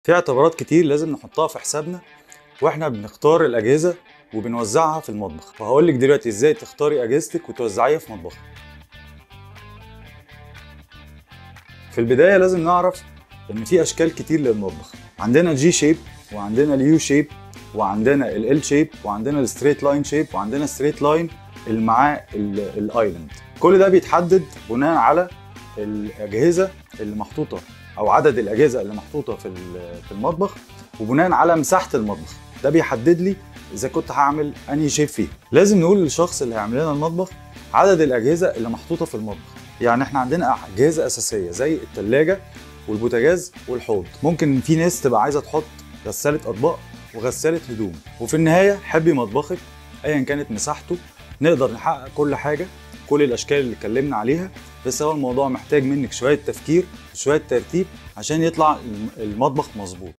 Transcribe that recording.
في اعتبارات كتير لازم نحطها في حسابنا واحنا بنختار الاجهزه وبنوزعها في المطبخ وهقول لك دلوقتي ازاي تختاري اجهزتك وتوزعيها في مطبخك في البدايه لازم نعرف ان في اشكال كتير للمطبخ عندنا الجي شيب وعندنا اليو شيب وعندنا ال شيب وعندنا الستريت لاين شيب وعندنا الستريت لاين اللي معاه الايلاند كل ده بيتحدد بناء على الاجهزه اللي محطوطه او عدد الاجهزه اللي محطوطه في في المطبخ وبناء على مساحه المطبخ ده بيحدد لي اذا كنت هعمل انهي شيب فيه لازم نقول للشخص اللي هيعمل لنا المطبخ عدد الاجهزه اللي محطوطه في المطبخ يعني احنا عندنا اجهزه اساسيه زي الثلاجه والبوتاجاز والحوض ممكن في ناس تبقى عايزه تحط غساله اطباق وغساله هدوم وفي النهايه حبي مطبخك ايا كانت مساحته نقدر نحقق كل حاجه كل الاشكال اللي اتكلمنا عليها بس هو الموضوع محتاج منك شويه تفكير وشويه ترتيب عشان يطلع المطبخ مظبوط